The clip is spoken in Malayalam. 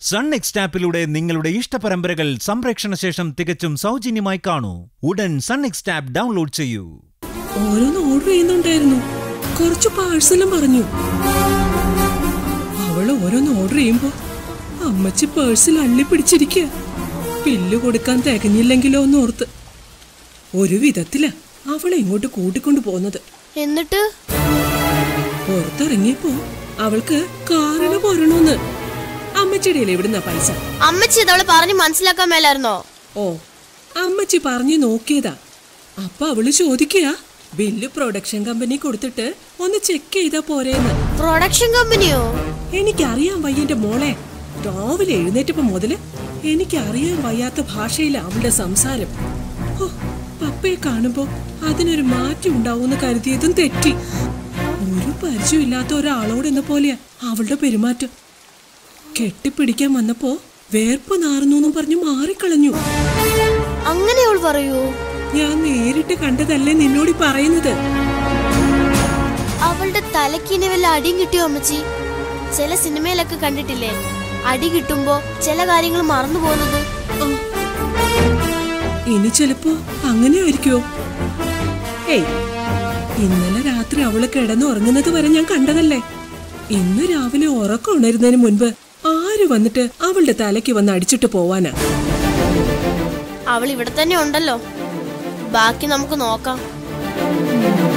സൺ നെക്സ്റ്റ് ആപ്പിലൂടെ നിങ്ങളുടെ ഇഷ്ടപരമ്പരകൾ സംപ്രേക്ഷണ ശേഷം തികച്ചും സൗജന്യമായി കാണൂ ഉടൻ സൺ നെക്സ്റ്റ് ആപ്പ് ഡൗൺലോഡ് ചെയ്യൂ ഓരോന്ന് ഓർഡർ ചെയ്യുന്നുണ്ടായിരുന്നു കുറച്ച് പാഴ്സലും പറഞ്ഞു അവള് ഓരോന്ന് ഓർഡർ ചെയ്യുമ്പോ അമ്മച്ചി പേഴ്സിൽ അള്ളി പിടിച്ചിരിക്കുക ബില്ല് കൊടുക്കാൻ തികഞ്ഞില്ലെങ്കിലോ എന്ന് ഓർത്ത് ഒരു വിധത്തില അവളെ ഇങ്ങോട്ട് കൂട്ടിക്കൊണ്ടു പോന്നത് എന്നിട്ട് പുറത്തിറങ്ങിയപ്പോ അവൾക്ക് കാറിന് പോരണോന്ന് അമ്മച്ചിയുടെ ഇവിടുന്ന പൈസ അമ്മച്ചി ഇതവള് പറഞ്ഞ് മനസ്സിലാക്കാൻ മേലായിരുന്നോ ഓ അമ്മച്ചി പറഞ്ഞു നോക്കിയതാ അപ്പൊ അവള് ചോദിക്കുക ബില്ല് പ്രൊഡക്ഷൻ കമ്പനി കൊടുത്തിട്ട് ഒന്ന് ചെക്ക് ചെയ്താ പോരേന്ന് പ്രൊഡക്ഷൻ കമ്പനിയോ എനിക്കറിയാൻ വയ്യന്റെ മോളെ രാവിലെ എഴുന്നേറ്റപ്പോ മുതല് എനിക്കറിയാൻ വയ്യാത്ത ഭാഷയില അവളുടെ സംസാരം ഹോ, പപ്പയെ കാണുമ്പോ അതിനൊരു മാറ്റം ഉണ്ടാവുമെന്ന് കരുതിയതും തെറ്റി ഒരു പരിചയമില്ലാത്ത ഒരാളോട് എന്ന പോലെയാ അവളുടെ പെരുമാറ്റം കെട്ടിപ്പിടിക്കാൻ വന്നപ്പോ വേർപ്പ് നാറുന്നു പറഞ്ഞു മാറിക്കളഞ്ഞു അങ്ങനെ അവൾ പറയൂ ഞാൻ നേരിട്ട് കണ്ടതല്ലേ നിന്നോട് ഈ പറയുന്നത് അവളുടെ തലക്കിനി വല്ല അടിയും കിട്ടിയോ അമ്മച്ചി ചില സിനിമയിലൊക്കെ കണ്ടിട്ടില്ലേ അടി കിട്ടുമ്പോ ചില കാര്യങ്ങൾ മറന്നു പോകുന്നത് ആ. ഇനി ചിലപ്പോ അങ്ങനെ ആയിരിക്കോ ഏയ് ഇന്നലെ രാത്രി അവള് കിടന്ന് ഉറങ്ങുന്നത് വരെ ഞാൻ കണ്ടതല്ലേ ഇന്ന് രാവിലെ ഉറക്കം ഉണരുന്നതിന് മുൻപ് ആര് വന്നിട്ട് അവളുടെ തലയ്ക്ക് വന്ന് അടിച്ചിട്ട് പോവാനാ അവൾ ഇവിടെ തന്നെ ഉണ്ടല്ലോ ബാക്കി നമുക്ക് നോക്കാം